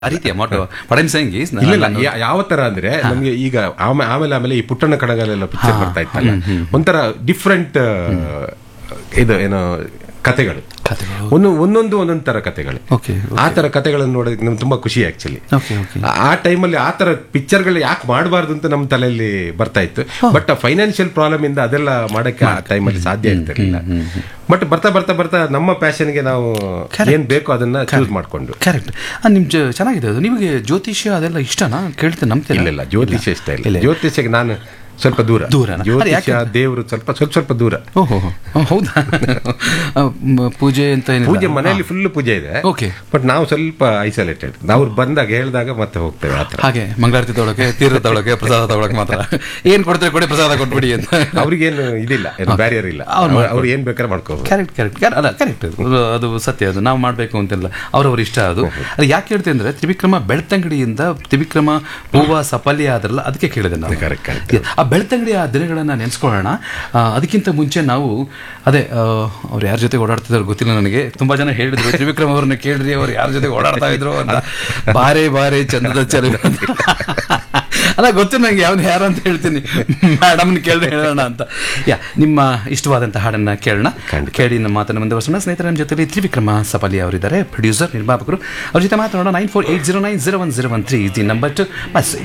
ಆ ರೀತಿಯ Moto ಪಡಮ್ saying is ಇಲ್ಲ ಇಲ್ಲ ಯಾ- ಯಾವ ತರ ಅಂದ್ರೆ ನಮ್ಗೆ ಈಗ ಆಮೇ- ಆಮೇಲೆ ಆಮೇಲೆ ಈ ಪುಟ್ಟಣ್ಣ ಕಣಗಲೆಲ್ಲ ಪಿಕ್ಚರ್ ಬರ್ತಾ ಇತ್ತಲ್ಲ ಒಂಥರ ಡಿಫ್ರೆಂಟ್ ಇದು ಏನು ಕತೆಗಳು ಕಥೆಗಳು ಒಂದು ಒಂದೊಂದು ಒಂದೊಂದು ತರ ಕತೆಗಳು ಓಕೆ ಆ ತರ ಕತೆಗಳನ್ನು ನೋಡೋದಕ್ಕೆ ನಮ್ಗೆ ತುಂಬಾ ಖುಷಿ ಆಕ್ಚುಲಿ ಓಕೆ ಓಕೆ ಆ ಟೈಮಲ್ಲಿ ಆ ತರ ಪಿಕ್ಚರ್ಗಳು ಯಾಕೆ ಮಾಡಬಾರ್ದು ಅಂತ ನಮ್ಮ ತಲೆಯಲ್ಲಿ ಬರ್ತಾ ಇತ್ತು ಬಟ್ ಫೈನಾನ್ಷಿಯಲ್ ಪ್ರಾಬ್ಲಮ್ ಇಂದ ಅದೆಲ್ಲ ಮಾಡಕ್ಕೆ ಆ ಟೈಮಲ್ಲಿ ಸಾಧ್ಯ ಇರ್ತಿರ್ಲಿಲ್ಲ ಬಟ್ ಬರ್ತಾ ಬರ್ತಾ ಬರ್ತಾ ನಮ್ಮ ಪ್ಯಾಷನ್ಗೆ ನಾವು ಏನ್ ಬೇಕೋ ಅದನ್ನ ಚೂಸ್ ಮಾಡ್ಕೊಂಡು ಕರೆಕ್ಟ್ ನಿಮ್ ಜ- ಚೆನ್ನಾಗಿದೆ ಅದು ನಿಮಗೆ ಜ್ಯೋತಿಷ್ಯ ಅದೆಲ್ಲ ಇಷ್ಟನಾ ಕೇಳ್ತೇನೆ ನಂಬ್ತೀರಾ ಇಲ್ಲ ಇಲ್ಲ ಜ್ಯೋತಿಷ್ಯ ಇಷ್ಟ ಇಲ್ಲ ಇಲ್ಲ. ಜ್ಯೋತಿಷ್ಯಕ್ಕೆ ನಾನು ಸ್ವಲ್ಪ ದೂರ ದೂರನಾ? ಅದೇ ಜ್ಯೋತಿಷ್ಯ ಯಾಕೆ? ದೇವರು ಸ್ವಲ್ಪ ಸ್ವಲ್ಪ ಸ್ವಲ್ಪ ದೂರ ಓಹೋ ಹೌದಾ ಆ, ಮ್, ಪೂಜೆ ಅಂತ ಏನಿಲ್ಲ ಪೂಜೆ ಮನೆಯಲ್ಲಿ ಫುಲ್ ಪೂಜೆ ಇದೆ ಓಕೆ ಬಟ್ ನಾವು ಸ್ವಲ್ಪ ಐಸೋಲೇಟೆಡ್ ಅವ್ರು ಬಂದಾಗ ಹೇಳಿದಾಗ ಮತ್ತೆ ಹೋಗ್ತೇವೆ ಆತರ ಹಾಗೆ ಮಂಗಳಾರತಿ ತಗೊಳಕ್ಕೆ ತೀರ್ಥ ತಗೊಳಕ್ಕೆ ಪ್ರಸಾದ ತಗೊಳಕ್ಕೆ ಮಾತ್ರ ಏನ್ ಕೊಡ್ತಾರೆ ಕೊಡಿ ಪ್ರಸಾದ ಕೊಟ್ಬಿಡಿ ಅಂತ ಅವ್ರಿಗೇನು ಇದಿಲ್ಲ ಏನು ಬ್ಯಾರಿಯರ್ ಇಲ್ಲ ಅವ್ರು ಅವ್ರು- ಅವ್ರು ಏನ್ ಬೇಕಾದ್ರೆ ಮಾಡ್ಕೋಬಹುದು ಕರೆಕ್ಟ್ ಕರೆಕ್ಟ್ ಅಲ್ಲ ಕರೆಕ್ಟ್ ಅದು ಅದು ಸತ್ಯ ಅದು ನಾವು ಮಾಡಬೇಕು ಅಂತಿಲ್ಲ ಅವ್ರವ್ರ ಇಷ್ಟ ಅದು ಅದು ಯಾಕೆ ಹೇಳ್ತೇನೆ ಅಂದ್ರೆ ತ್ರಿವಿಕ್ರಮ ಬೆಳ್ತಂಗಡಿಯಿಂದ ತ್ರಿವಿಕ್ರಮ ಹೂವ ಸಫಲ್ಯ ಆದ್ರಲ್ಲ ಅದಕ್ಕೆ ಕೇಳಿದೆ ನಾನು ಕರೆಕ್ಟ್ ಕರೆಕ್ಟ್ ಆ ಬೆಳ್ತಂಗಡಿ ಆ ದಿನಗಳನ್ನ ನೆನೆಸ್ಕೊಳ್ಳೋಣ ಆ, ಅದಕ್ಕಿಂತ ಮುಂಚೆ ನಾವು ಅದೇ ಆ, ಅವ್ರು ಯಾರ ಜೊತೆ ಓಡಾಡ್ತಿದ್ರು ಗೊತ್ತಿಲ್ಲ ನನಗೆ ತುಂಬಾ ಜನ ಹೇಳಿದ್ರು ತ್ರಿವಿಕ್ರಮ್ ಅವ್ರನ್ನ ಕೇಳ್ರಿ ಅವ್ರು ಯಾರ ಜೊತೆ ಓಡಾಡ್ತಾ ಇದ್ರು ಅಂತ ಬಾರೆ ಬಾರೆ ಚಂದದ ಚೆಲುವೆ ಅಂತ. ಅಲ್ಲ ಗೊತ್ತು ನಂಗೆ ಯಾವ್ದು ಯಾರು ಅಂತ ಹೇಳ್ತೀನಿ ಮೇಡಮ್ನ ಕೇಳ್ರಿ ಹೇಳೋಣ ಅಂತ ಯಾ ನಿಮ್ಮ ಇಷ್ಟವಾದಂಥ ಹಾಡನ್ನ ಕೇಳೋಣ ಕೇಳಿ ನಮ್ಮ ಮಾತನ್ನು ಮುಂದುವರ್ಸೋಣ ಸ್ನೇಹಿತರ ನಮ್ಮ ಜೊತೆಲಿ ತ್ರಿವಿಕ್ರಮ ಸಫಲಿ ಅವರಿದ್ದಾರೆ ಪ್ರೊಡ್ಯೂಸರ್ ನಿರ್ಮಾಪಕರು ಅವ್ರ ಜೊತೆ ಮಾತನಾಡೋಣ nine four eight zero nine zero one zero one three the number to bus